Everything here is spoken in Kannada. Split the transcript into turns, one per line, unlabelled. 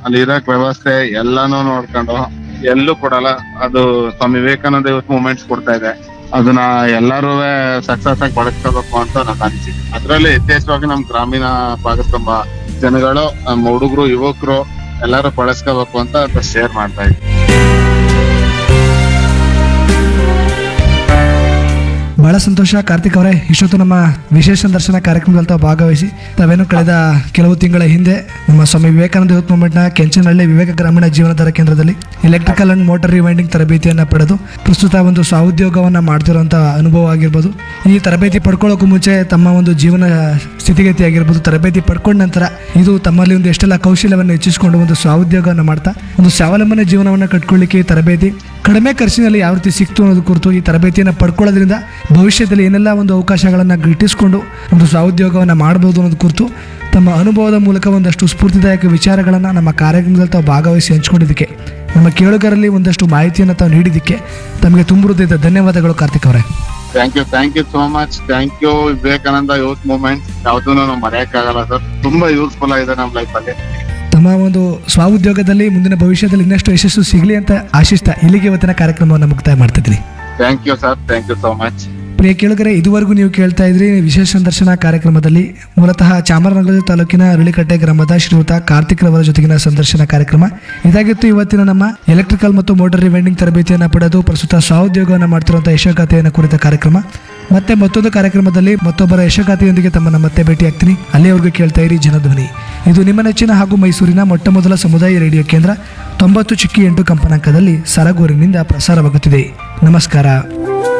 ಅಲ್ಲಿ ಇರಕ್ ವ್ಯವಸ್ಥೆ ಎಲ್ಲಾನು ನೋಡ್ಕೊಂಡು ಎಲ್ಲೂ ಕೊಡಲ್ಲ ಅದು ಸ್ವಾಮಿ ವಿವೇಕಾನಂದ ಯೂತ್ ಮೂವ್ಮೆಂಟ್ಸ್ ಕೊಡ್ತಾ ಇದೆ ಅದನ್ನ ಎಲ್ಲಾರು ಸಕ್ಸಸ್ ಆಗಿ ಬಳಸ್ಕೋಬೇಕು ಅಂತ ನನ್ನ ಅನಿಸಿಕೆ ಅದ್ರಲ್ಲಿ ಯಥೇಚ್ಛವಾಗಿ ನಮ್ ಗ್ರಾಮೀಣ ಭಾಗದ ತುಂಬ ಜನಗಳು ನಮ್ಮ ಹುಡುಗರು ಯುವಕರು ಎಲ್ಲಾರು ಬಳಸ್ಕೋಬೇಕು ಅಂತ ಶೇರ್ ಮಾಡ್ತಾ ಇದ್ವಿ
ಬಹಳ ಸಂತೋಷ ಕಾರ್ತಿಕ್ ಅವರೇ ಇಷ್ಟೊತ್ತು ನಮ್ಮ ವಿಶೇಷ ದರ್ಶನ ಕಾರ್ಯಕ್ರಮದಲ್ಲಿ ತಾವು ಭಾಗವಹಿಸಿ ತಾವೇನು ಕಳೆದ ಕೆಲವು ತಿಂಗಳ ಹಿಂದೆ ನಮ್ಮ ಸ್ವಾಮಿ ವಿವೇಕಾನಂದ ಯೂತ್ ಮೂವ್ಮೆಂಟ್ನ ಕೆಂಚನಹಳ್ಳಿ ವಿವೇಕ ಗ್ರಾಮೀಣ ಜೀವನಾಧಾರ ಕೇಂದ್ರದಲ್ಲಿ ಎಲೆಕ್ಟ್ರಿಕಲ್ ಅಂಡ್ ಮೋಟರ್ ರಿವೈಂಡಿಂಗ್ ತರಬೇತಿಯನ್ನು ಪಡೆದು ಪ್ರಸ್ತುತ ಒಂದು ಸ್ವಾಉದ್ಯೋಗವನ್ನು ಮಾಡ್ತಿರುವಂಥ ಅನುಭವ ಆಗಿರ್ಬೋದು ಈ ತರಬೇತಿ ಪಡ್ಕೊಳ್ಳೋಕ್ಕೂ ಮುಂಚೆ ತಮ್ಮ ಒಂದು ಜೀವನ ಸ್ಥಿತಿಗತಿ ಆಗಿರ್ಬೋದು ತರಬೇತಿ ಪಡ್ಕೊಂಡ ನಂತರ ಇದು ತಮ್ಮಲ್ಲಿ ಒಂದು ಎಷ್ಟೆಲ್ಲ ಕೌಶಲ್ಯವನ್ನು ಹೆಚ್ಚಿಸಿಕೊಂಡು ಒಂದು ಸ್ವಾಉದ್ಯೋಗವನ್ನು ಮಾಡ್ತಾ ಒಂದು ಸ್ವಾವಲಂಬನೆ ಜೀವನವನ್ನು ಕಟ್ಕೊಳ್ಳಿಕ್ಕೆ ಈ ತರಬೇತಿ ಕಡಿಮೆ ಖರ್ಚಿನಲ್ಲಿ ಯಾವ ರೀತಿ ಸಿಕ್ತು ಅನ್ನೋದು ಕುರಿತು ಈ ತರಬೇತಿಯನ್ನು ಪಡ್ಕೊಳ್ಳೋದ್ರಿಂದ ಭವಿಷ್ಯದಲ್ಲಿ ಏನೆಲ್ಲ ಒಂದು ಅವಕಾಶಗಳನ್ನು ಗಿಟ್ಟಿಸ್ಕೊಂಡು ಒಂದು ಸ್ವಾಉದ್ಯೋಗವನ್ನು ಮಾಡ್ಬೋದು ಅನ್ನೋದು ಕುರಿತು ತಮ್ಮ ಅನುಭವದ ಮೂಲಕ ಒಂದಷ್ಟು ಸ್ಫೂರ್ತಿದಾಯಕ ವಿಚಾರಗಳನ್ನು ನಮ್ಮ ಕಾರ್ಯಕ್ರಮದಲ್ಲಿ ತಾವು ಭಾಗವಹಿಸಿ ಹಂಚ್ಕೊಂಡಿದ್ದಕ್ಕೆ ನಮ್ಮ ಕೇಳುಗರಲ್ಲಿ ಒಂದಷ್ಟು ಮಾಹಿತಿಯನ್ನು ತಾವು ನೀಡಿದ್ದಕ್ಕೆ ತಮಗೆ ತುಂಬ ಹೃದಯದ ಧನ್ಯವಾದಗಳು ಕಾರ್ತಿಕ್ ಅವರೇ
thank you thank you so much thank you Vivekananda youth movement ಯಾವ್ದನ್ನು ನಾವು ಮರೆಯಕ್ಕಾಗಲ್ಲ ಸರ್ ತುಂಬಾ ಯೂಸ್ಫುಲ್ ಆಗಿದೆ ನಮ್ಮ ಲೈಫ್ ಅಲ್ಲಿ
ತಮ್ಮ ಒಂದು ಸ್ವಾಉದ್ಯೋಗದಲ್ಲಿ ಮುಂದಿನ ಭವಿಷ್ಯದಲ್ಲಿ ಇನ್ನಷ್ಟು ಯಶಸ್ಸು ಸಿಗಲಿ ಅಂತ ಆಶಿಸ್ತಾ ಇಲ್ಲಿಗೆ ಇವತ್ತಿನ ಕಾರ್ಯಕ್ರಮವನ್ನು ಮುಕ್ತಾಯ ಮಾಡ್ತಿದ್ದೀನಿ
thank you sir thank you so much
ಪ್ರಿಯ ಕೇಳುಗರೆ ಇದುವರೆಗೂ ನೀವು ಕೇಳ್ತಾ ಇದ್ರಿ ವಿಶೇಷ ಸಂದರ್ಶನ ಕಾರ್ಯಕ್ರಮದಲ್ಲಿ ಮೂಲತಃ ಚಾಮರಾಜನಗರ ತಾಲೂಕಿನ ಅರಳಿಕಟ್ಟೆ ಗ್ರಾಮದ ಶ್ರೀಯುತ ಕಾರ್ತಿಕ್ ರವರ ಜೊತೆಗಿನ ಸಂದರ್ಶನ ಕಾರ್ಯಕ್ರಮ ಇದಾಗಿತ್ತು ಇವತ್ತಿನ ನಮ್ಮ ಎಲೆಕ್ಟ್ರಿಕಲ್ ಮತ್ತು ಮೋಟಾರ್ ರಿವೈಂಡಿಂಗ್ ತರಬೇತಿಯನ್ನು ಪಡೆದು ಪ್ರಸ್ತುತ ಸಹೋದ್ಯೋಗವನ್ನು ಮಾಡ್ತಿರುವಂತಹ ಯಶೋಗಾಥೆಯನ್ನು ಕುರಿತ ಕಾರ್ಯಕ್ರಮ ಮತ್ತೆ ಮತ್ತೊಂದು ಕಾರ್ಯಕ್ರಮದಲ್ಲಿ ಮತ್ತೊಬ್ಬರ ಯಶೋಗಾಥೆಯೊಂದಿಗೆ ತಮ್ಮನ್ನ ಮತ್ತೆ ಭೇಟಿ ಆಗ್ತೀನಿ ಅಲ್ಲಿಯವರೆಗೂ ಕೇಳ್ತಾ ಇರಿ ಜನಧ್ವನಿ ಇದು ನಿಮ್ಮ ನೆಚ್ಚಿನ ಹಾಗೂ ಮೈಸೂರಿನ ಮೊಟ್ಟ ಮೊದಲ ಸಮುದಾಯ ರೇಡಿಯೋ ಕೇಂದ್ರ ತೊಂಬತ್ತು ಚಿಕ್ಕಿ ಎಂಟು ಕಂಪನಾಂಕದಲ್ಲಿ ಸರಗೂರಿನಿಂದ ಪ್ರಸಾರವಾಗುತ್ತಿದೆ ನಮಸ್ಕಾರ